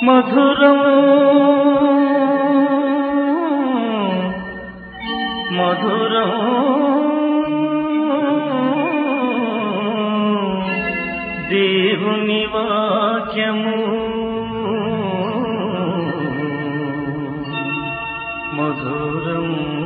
మధురం మధురం దేవుని వాక్యము మధురం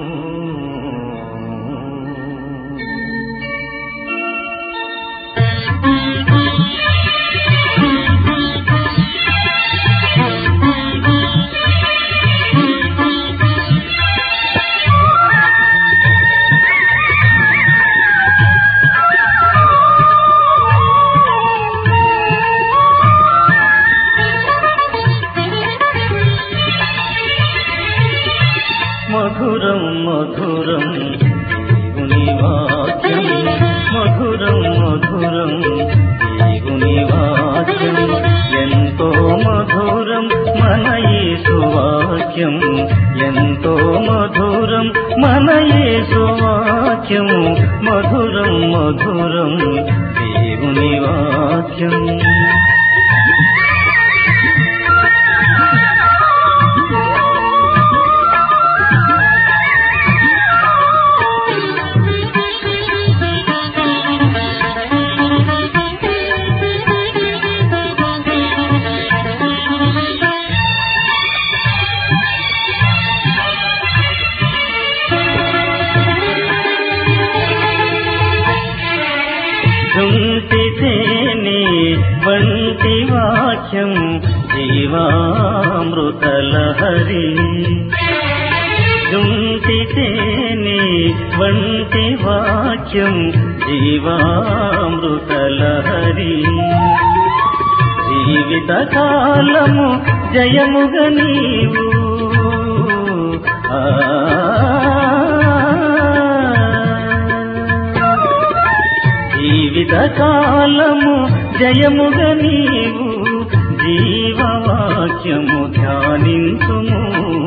మధురం మధురం దేవుని వాక్యం మధురం మధురం దేవుని వాక్యం ఎంతో మధురం మన యేసు వాక్యం ఎంతో మధురం మన యేసు వాక్యం మధురం మధురం దేవుని వాక్యం దుంతితేనే వంటి వాక్యం జీవామృతలహరి దుంతితేనే వంటి వాక్యం జీవామృతలహరి జీవిత కాలము జయముగ నీవు ఆ జీవిత కాలము జయముగ నీవు జీవవాక్యము ధ్యానించుము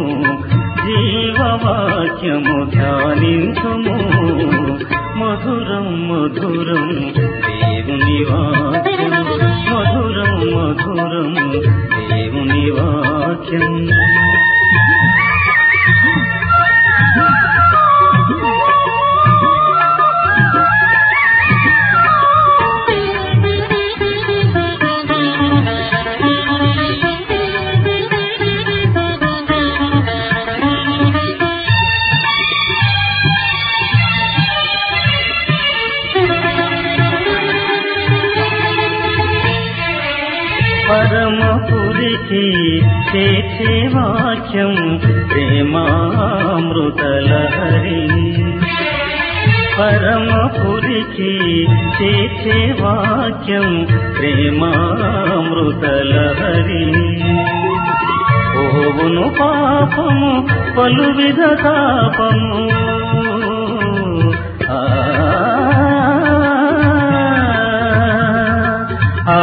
జీవవాక్యము ధ్యానించుము మధురం మధురం దేవుని వాక్యం మధురం మధురం దేవుని వాక్యం పరమపురికి చేసే వాక్యం ప్రేమామృతలహరి పరమపురికి చేసే వాక్యం ప్రేమామృతలహరి పోవును పాపము పలు విధ తాపము ఆ ఆ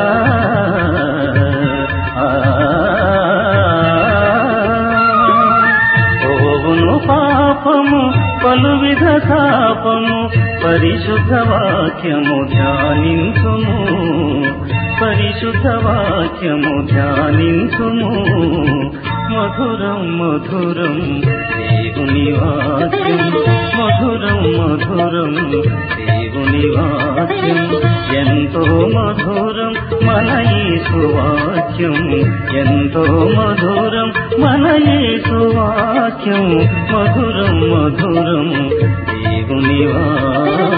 పోవును పాపము పలు విధ తాపము పరిశుద్ధ వాక్యము ధ్యానించుము పరిశుద్ధ వాక్యము ధ్యానించుము మధురం మధురం దేవుని వాక్యం మధురం మధురం దేవుని వాక్యం ఎంతో మధురం మన యేసు వాక్యం ఎంతో మధురం మన యేసు వాక్యం మధురం మధురం దేవుని వాక్యం